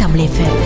Tamil FM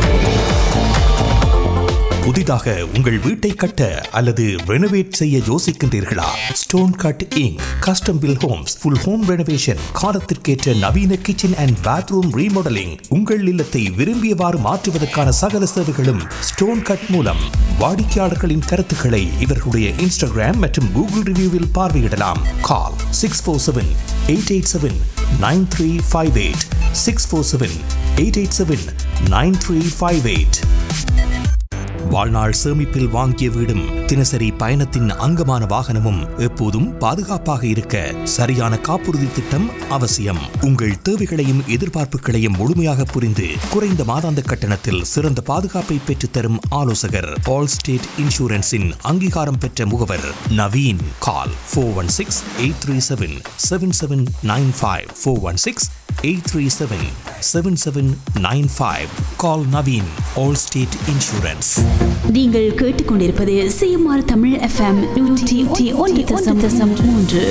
புதிதாக உங்கள் வீட்டை கட்ட அல்லது ரெனோவேட் செய்ய யோசிக்கின்றீர்களா stone cutting custom built homes full home renovation காலத்திற்கேற்ற நவீன கிச்சன் அண்ட் பாத்ரூம் ரீமாடலிங் உங்கள் இல்லத்தை விரும்பியவாறு மாற்றுவதற்கான சகல சேவைகளும் ஸ்டோன் கட் மூலம் வாடிக்கையாளர்களின் கருத்துக்களை இவர்களுடைய இன்ஸ்டாகிராம் மற்றும் கூகுள் ரிவ்யூவில் பார்வையிடலாம் call six four seven eight eight seven nine three five eight six four seven eight eight seven nine three five eight வாழ்நாள் சேமிப்பில் வாங்கிய வீடும் தினசரி பயணத்தின் அங்கமான வாகனமும் எப்போதும் பாதுகாப்பாக இருக்க சரியான காப்புறுதி திட்டம் அவசியம் உங்கள் தேவைகளையும் எதிர்பார்ப்புகளையும் முழுமையாக புரிந்து குறைந்த மாதாந்த கட்டணத்தில் சிறந்த பாதுகாப்பை பெற்றுத்தரும் ஆலோசகர் ஆல் ஸ்டேட் இன்சூரன்ஸின் அங்கீகாரம் பெற்ற முகவர் Naveen call four one six eight three seven seven seven nine five four one six eight three seven seven seven nine five call Naveen Allstate insurance நீங்கள் கேட்டுக்கொண்டிருப்பது சிஎம்ஆர் தமிழ் எஃப்எம் நூற்றி ஒன்று தசம் தசம் மூன்று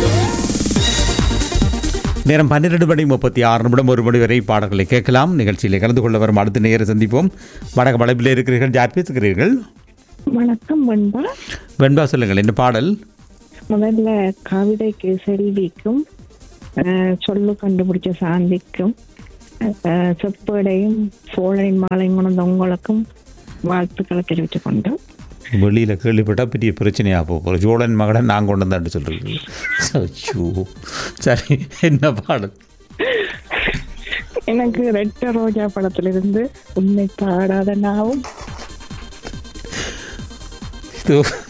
நேரம் பன்னிரெண்டு மணி முப்பத்தி ஆறு நிமிடம் ஒரு மணி வரை பாடல்களை கேட்கலாம் நிகழ்ச்சியில் கலந்து கொள்ள வரும் அடுத்த நேர சந்திப்போம் வடக்கு வளைப்பில் இருக்கிறீர்கள் யார் பேசுகிறீர்கள் வணக்கம் வெண்பா வெண்பா சொல்லுங்கள் என்ன பாடல் முதல்ல கவிதைக்கு செல்விக்கும் அஹ், சொல்லு கண்டுபிடிச்ச சாந்திக்கும் அஹ், செப்பேடையும் சோழனின் மாலை உணர்ந்த உங்களுக்கும் வாழ்த்துக்களை தெரிவித்துக் கொண்டு வெளியில் கேள்விப்பட்டால் பெரிய பிரச்சனையாக போகும் ஜோழன் மகனை நான் கொண்டு வந்தான்னு சொல்கிறீங்க அச்சோ சரி என்ன பாடல் எனக்கு ரெட்ட ரோஜா படத்திலிருந்து உன்னை பாடாத நாவும் இது